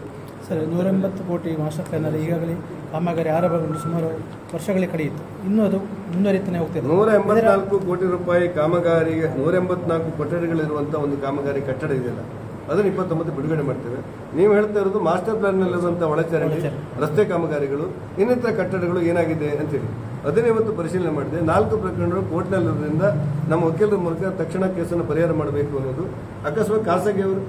ಸರ್ ನೂರ ಎಂಬತ್ತು ಕೋಟಿ ಮಾಸ್ಟರ್ ಪ್ಲಾನಲ್ಲಿ ಈಗಾಗಲೇ ಕಾಮಗಾರಿ ಆರಂಭಗೊಂಡು ಸುಮಾರು ವರ್ಷಗಳೇ ಕಳೆಯಿತು ಇನ್ನೂ ಅದು ಮುಂದುವರಿತಾನೆ ಹೋಗ್ತಿದೆ ನೂರ ಎಂಬತ್ನಾಲ್ಕು ಕೋಟಿ ರೂಪಾಯಿ ಕಾಮಗಾರಿಗೆ ನೂರ ಎಂಬತ್ನಾಲ್ಕು ಕೊಠಡಿಗಳಿರುವಂಥ ಒಂದು ಕಾಮಗಾರಿ ಕಟ್ಟಡ ಇದೆಯಲ್ಲ ಅದನ್ನು ಇಪ್ಪತ್ತೊಂಬತ್ತು ಬಿಡುಗಡೆ ಮಾಡ್ತೇವೆ ನೀವು ಹೇಳ್ತಾ ಇರೋದು ಮಾಸ್ಟರ್ ಪ್ಲಾನ್ನಲ್ಲಿರುವಂಥ ಒಳಚರಂಡಿ ರಸ್ತೆ ಕಾಮಗಾರಿಗಳು ಇನ್ನಿತರ ಕಟ್ಟಡಗಳು ಏನಾಗಿದೆ ಅಂತೇಳಿ ಅದನ್ನೇ ಇವತ್ತು ಪರಿಶೀಲನೆ ಮಾಡಿದೆ ನಾಲ್ಕು ಪ್ರಕರಣಗಳು ಕೋರ್ಟ್ನಲ್ಲಿರೋದ್ರಿಂದ ನಮ್ಮ ವಕೀಲರ ಮೂಲಕ ತಕ್ಷಣ ಕೇಸನ್ನು ಪರಿಹಾರ ಮಾಡಬೇಕು ಅನ್ನೋದು ಅಕಸ್ಮಾತ್ ಖಾಸಗಿಯವರು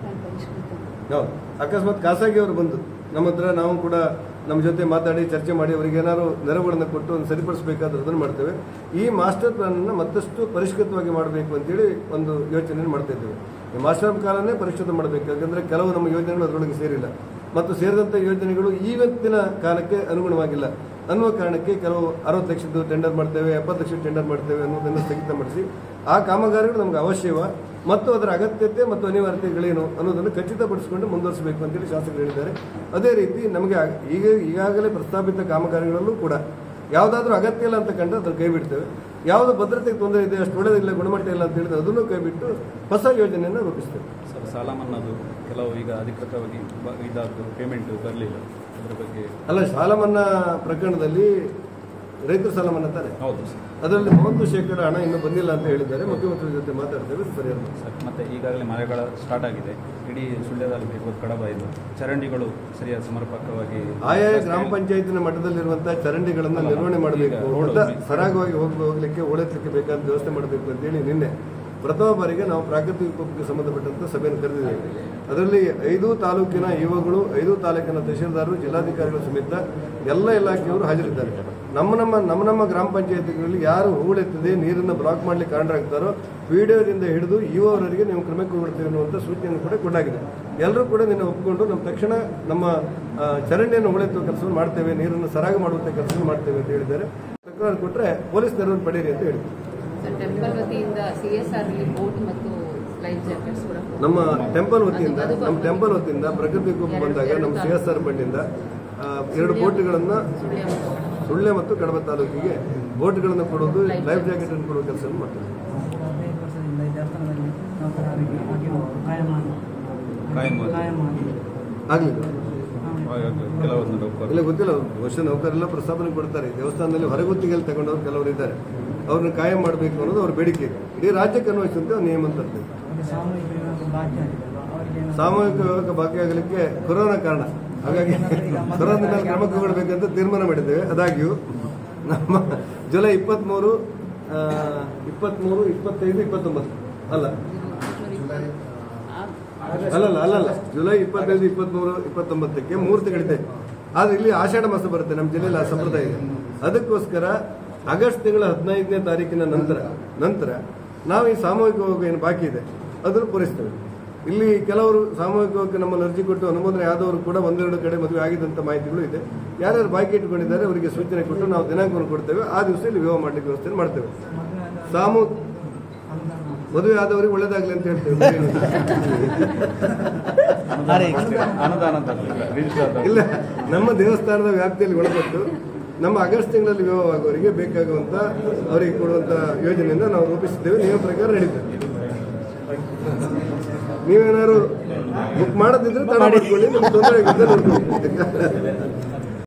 ಹೌದು ಅಕಸ್ಮಾತ್ ಖಾಸಗಿಯವರು ಬಂದು ನಮ್ಮ ಹತ್ರ ನಾವು ಕೂಡ ನಮ್ಮ ಜೊತೆ ಮಾತಾಡಿ ಚರ್ಚೆ ಮಾಡಿ ಅವರಿಗೆ ಏನಾದ್ರು ನೆರವುಗಳನ್ನು ಕೊಟ್ಟು ಒಂದು ಸರಿಪಡಿಸಬೇಕಾದ್ರೆ ಅದನ್ನು ಮಾಡ್ತೇವೆ ಈ ಮಾಸ್ಟರ್ ಪ್ಲಾನ್ ಅನ್ನು ಮತ್ತಷ್ಟು ಪರಿಷ್ಕೃತವಾಗಿ ಮಾಡಬೇಕು ಅಂತೇಳಿ ಒಂದು ಯೋಚನೆ ಮಾಡ್ತಾ ಇದ್ದೇವೆ ಈ ಮಾಸ್ಟರ್ ಪ್ಲಾನನ್ನೇ ಪರಿಷ್ಕೃತ ಮಾಡಬೇಕು ಯಾಕಂದ್ರೆ ಕೆಲವು ನಮ್ಮ ಯೋಜನೆಗಳು ಅದರೊಳಗೆ ಸೇರಿಲ್ಲ ಮತ್ತು ಸೇರಿದಂಥ ಯೋಜನೆಗಳು ಇವತ್ತಿನ ಕಾಲಕ್ಕೆ ಅನುಗುಣವಾಗಿಲ್ಲ ಅನ್ನುವ ಕಾರಣಕ್ಕೆ ಕೆಲವು ಅರವತ್ತು ಲಕ್ಷದ್ದು ಟೆಂಡರ್ ಮಾಡ್ತೇವೆ ಎಪ್ಪತ್ತು ಲಕ್ಷ ಟೆಂಡರ್ ಮಾಡ್ತೇವೆ ಅನ್ನೋದನ್ನು ಸ್ಥಗಿತಪಡಿಸಿ ಆ ಕಾಮಗಾರಿಗಳು ನಮಗೆ ಅವಶ್ಯವ ಮತ್ತು ಅದರ ಅಗತ್ಯತೆ ಮತ್ತು ಅನಿವಾರ್ಯತೆಗಳೇನು ಅನ್ನೋದನ್ನು ಖಚಿತಪಡಿಸಿಕೊಂಡು ಮುಂದುವರಿಸಬೇಕು ಅಂತೇಳಿ ಶಾಸಕರು ಹೇಳಿದ್ದಾರೆ ಅದೇ ರೀತಿ ನಮಗೆ ಆಗ- ಈಗ ಈಗಾಗಲೇ ಪ್ರಸ್ತಾಪಿತ ಕಾಮಗಾರಿಗಳಲ್ಲೂ ಕೂಡ ಯಾವುದಾದ್ರೂ ಅಗತ್ಯ ಇಲ್ಲ ಅಂತ ಕಂಡ್ರೆ ಅದನ್ನು ಕೈ ಬಿಡ್ತೇವೆ ಯಾವುದು ಭದ್ರತೆಗೆ ತೊಂದರೆ ಇದೆ ಅಷ್ಟು ಒಳ್ಳೆದಿಲ್ಲ ಗುಣಮಟ್ಟ ಇಲ್ಲ ಅಂತ ಹೇಳಿದ್ರೆ ಅದನ್ನು ಕೈ ಬಿಟ್ಟು ಹೊಸ ಯೋಜನೆಯನ್ನು ರೂಪಿಸ್ತೇವೆ ಸರ್ ಸಾಲ ಮನ್ನಾದು ಕೆಲವು ಈಗ ಅಧಿಕೃತವಾಗಿ ಬ- ಇದಾದ್ದು ಪೇಮೆಂಟ್ ಬರಲಿಲ್ಲ ಅದರ ಬಗ್ಗೆ ಅಲ್ಲ ಸಾಲ ಮನ್ನಾ ಪ್ರಕರಣದಲ್ಲಿ ರೈತರ ಸಾಲ ಮನ್ನಾ ತಾನೆ ಹೌದು ಸರ್ ಅದರಲ್ಲಿ ಮೂವತ್ತು ಶೇಕಡ ಹಣ ಇನ್ನೂ ಬಂದಿಲ್ಲ ಅಂತ ಹೇಳಿದ್ದಾರೆ ಮುಖ್ಯಮಂತ್ರಿ ಜೊತೆ ಮಾತಾಡ್ತೇವೆ ಪರಿಹಾರ ಮಾಡ್ತೇವೆ. ಸರ್ ಮತ್ತೆ ಈಗಾಗಲೇ ಮಳೆಗಾಲ ಸ್ಟಾರ್ಟ್ ಆಗಿದೆ ಇಡೀ ಸುಳ್ಯ ತಾಲೂಕು ಕಡಬ ಇದು ಚರಂಡಿಗಳು ಸರಿಯಾದ ಸಮರ್ಪಕವಾಗಿ ಆಯಾ ಗ್ರಾಮ ಪಂಚಾಯತಿನ ಮಟ್ಟದಲ್ಲಿರುವಂತಹ ಚರಂಡಿಗಳನ್ನು ನಿರ್ವಹಣೆ ಮಾಡಬೇಕು ರೋಡ್ ಮತ್ತೆ ಸರಾಗವಾಗಿ ಹೋಗಿ ಹೋಗ್ಲಿಕ್ಕೆ ಓಡಾಡ್ಲಿಕ್ಕೆ ಬೇಕಾದ ವ್ಯವಸ್ಥೆ ಮಾಡಬೇಕು ಅಂತೇಳಿ ನಿನ್ನೆ ಪ್ರಥಮ ಬಾರಿಗೆ ನಾವು ಪ್ರಾಕೃತಿಕ ವಿಕೋಪಕ್ಕೆ ಸಂಬಂಧಪಟ್ಟಂತ ಸಭೆಯನ್ನು ಕರೆದಿದ್ದೇವೆ ಅದರಲ್ಲಿ ಐದು ತಾಲೂಕಿನ ಯುವಗಳು ಐದು ತಾಲೂಕಿನ ತಹಶೀಲ್ದಾರರು ಜಿಲ್ಲಾಧಿಕಾರಿಗಳು ಸಮೇತ ಎಲ್ಲ ಇಲಾಖೆಯವರು ಹಾಜರಿದ್ದಾರೆ ನಮ್ಮ ನಮ್ಮ ನಮ್ಮ ನಮ್ಮ ಗ್ರಾಮ ಪಂಚಾಯತಿಗಳಲ್ಲಿ ಯಾರು ಹೂಳೆತ್ತದೆ ನೀರನ್ನು ಬ್ಲಾಕ್ ಮಾಡ್ಲಿಕ್ಕೆ ಕಾರಣರಾಗ್ತಾರೋ ವಿಡಿಯೋದಿಂದ ಹಿಡಿದು ಇವರವರೆಗೆ ನೀವು ಕ್ರಮ ಕೈಗೊಳ್ತೇವೆ ಅನ್ನುವಂಥ ಸೂಚನೆಯನ್ನು ಕೂಡ ಕೊಡಲಾಗಿದೆ ಎಲ್ಲರೂ ಕೂಡ ನಿನ್ನೆ ಒಪ್ಪಿಕೊಂಡು ನಮ್ಮ ತಕ್ಷಣ ನಮ್ಮ ಆ, ಚರಂಡಿಯನ್ನು ಉಳಿಸುವ ಕೆಲಸವನ್ನು ಮಾಡ್ತೇವೆ ನೀರನ್ನು ಸರಾಗ ಮಾಡುವಂಥ ಕೆಲಸವನ್ನು ಮಾಡ್ತೇವೆ ಅಂತ ಹೇಳಿದ್ದಾರೆ ತಕರಾರು ಕೊಟ್ಟರೆ ಪೊಲೀಸ್ ನೆರವನ್ನು ಪಡೆಯಿರಿ ಅಂತ ಹೇಳಿದ್ರು ಸರ್ ಟೆಂಪಲ್ ವತಿಯಿಂದ ಸಿ ಎಸ್ ಆರ್ ಬೋಟ್ ಮತ್ತು ಲೈಫ್ ಜಾಕೆಟ್ಸ್ ಕೂಡ ನಮ್ಮ ಟೆಂಪಲ್ ವತಿಯಿಂದ ನಮ್ಮ ಟೆಂಪಲ್ ವತಿಯಿಂದ ಪ್ರಕೃತಿ ವಿಕೋಪ ಬಂದಾಗ ನಮ್ಮ ಸಿ ಎಸ್ ಆರ್ ಫಂಡಿಂದ ಆ, ಎರಡು ಬೋಟ್ಗಳನ್ನು ಸುಳ್ಳೆ ಮತ್ತು ಕಡಬ ತಾಲೂಕಿಗೆ ಬೋಟ್ಗಳನ್ನು ಕೊಡೋದು ಲೈಫ್ ಜಾಕೆಟ್ ಅನ್ನು ಕೊಡುವ ಕೆಲಸವನ್ನು ಮಾಡ್ತಾರೆ ಕಾಯಂ ಆಗಲಿಲ್ಲ ಕೆಲವೊಂದು ನೌಕರರು ಇಲ್ಲ ಗೊತ್ತಿಲ್ಲ ವರ್ಷ ನೌಕರೆಲ್ಲ ಪ್ರಸ್ತಾವನೆ ಕೊಡ್ತಾರೆ ದೇವಸ್ಥಾನದಲ್ಲಿ ಹೊರಗುತ್ತಿಗೆಯಲ್ಲಿ ತಗೊಂಡವ್ರು ಕೆಲವರು ಇದ್ದಾರೆ ಅವ್ರನ್ನ ಕಾಯಂ ಮಾಡಬೇಕು ಅನ್ನೋದು ಅವ್ರ ಬೇಡಿಕೆ ಇದೆ ಇಡೀ ರಾಜ್ಯಕ್ಕೆ ಅನ್ವಯಿಸುವಂತೆ ಒಂದು ನಿಯಮ ಅಂತ ಇರ್ತದೆ ಸಾಮೂಹಿಕ ವಿವಾಹಕ್ಕೆ ಭಾಗಿಯಾಗಲಿಕ್ಕೆ ಕೊರೋನಾ ಕಾರಣ ಹಾಗಾಗಿ ಕೊರೋನಾ ಮೇಲೆ ಕ್ರಮ ಕೈಗೊಳ್ಳಬೇಕಂತ ತೀರ್ಮಾನ ಮಾಡಿದ್ದೇವೆ ಆದಾಗ್ಯೂ ನಮ್ಮ ಜುಲೈ ಇಪ್ಪತ್ತ್ಮೂರು ಆ, ಇಪ್ಪತ್ತ್ಮೂರು ಇಪ್ಪತ್ತೈದು ಇಪ್ಪತ್ತೊಂಬತ್ತು ಅಲ್ಲ ಅಲ್ಲಲ್ಲ ಅಲ್ಲಲ್ಲ ಜುಲೈ ಇಪ್ಪತ್ತೈದು ಇಪ್ಪತ್ತ್ಮೂರು ಇಪ್ಪತ್ತೊಂಬತ್ತಕ್ಕೆ ಮುಹೂರ್ತ ಕಡಿತೆ ಆದ್ರೆ ಇಲ್ಲಿ ಆಷಾಢ ಮಾಸ ಬರುತ್ತೆ ನಮ್ಮ ಜಿಲ್ಲೆಯಲ್ಲಿ ಆ ಸಂಪ್ರದಾಯ ಇದೆ ಅದಕ್ಕೋಸ್ಕರ ಆಗಸ್ಟ್ ತಿಂಗಳ ಹದಿನೈದನೇ ತಾರೀಕಿನ ನಂತರ ನಂತರ ನಾವು ಈ ಸಾಮೂಹಿಕ ಹೋಗ ಏನು ಬಾಕಿ ಇದೆ ಅದನ್ನು ಪೂರೈಸ್ತೇವೆ ಇಲ್ಲಿ ಕೆಲವರು ಸಾಮೂಹಿಕವಾಗಿ ನಮ್ಮನ್ನು ಅರ್ಜಿ ಕೊಟ್ಟು ಅನುಮೋದನೆ ಆದವರು ಕೂಡ ಒಂದೆರಡು ಕಡೆ ಮದುವೆ ಆಗಿದ್ದಂಥ ಮಾಹಿತಿಗಳು ಇದೆ ಯಾರ್ಯಾರು ಬಾಕಿ ಇಟ್ಕೊಂಡಿದ್ದಾರೆ ಅವರಿಗೆ ಸೂಚನೆ ಕೊಟ್ಟು ನಾವು ದಿನಾಂಕವನ್ನು ಕೊಡ್ತೇವೆ ಆ ದಿವಸ ಇಲ್ಲಿ ವಿವಾಹ ಮಾಡಲಿಕ್ಕೆ ವ್ಯವಸ್ಥೆ ಮಾಡ್ತೇವೆ ಸಾಮೂ ಮದುವೆ ಆದವರಿಗೆ ಒಳ್ಳೇದಾಗ್ಲಿ ಅಂತ ಹೇಳ್ತೇವೆ ಅನುದಾನ ತರಲಿಲ್ಲ ರಿಜಿಸ್ಟರ್ ಆದ- ಇಲ್ಲ ನಮ್ಮ ದೇವಸ್ಥಾನದ ವ್ಯಾಪ್ತಿಯಲ್ಲಿ ಒಳಪಟ್ಟು ನಮ್ಮ ಆಗಸ್ಟ್ ತಿಂಗಳಲ್ಲಿ ವಿವಾಹವಾಗುವವರಿಗೆ ಬೇಕಾಗುವಂತ ಅವರಿಗೆ ಕೊಡುವಂತ ಯೋಜನೆಯಿಂದ ನಾವು ರೂಪಿಸಿದ್ದೇವೆ ನಿಯಮ ಪ್ರಕಾರ ನಡೀತದೆ ನೀವೇನಾದ್ರು ಬುಕ್ ಮಾಡದಿದ್ರೆ ತಡ ಮಾಡ್ಕೊಳ್ಳಿ ನಿಮ್ಗೆ ತೊಂದರೆ ಆಗಿದ್ದರೆ ನೋಡ್ಕೊಳ್ಳಿ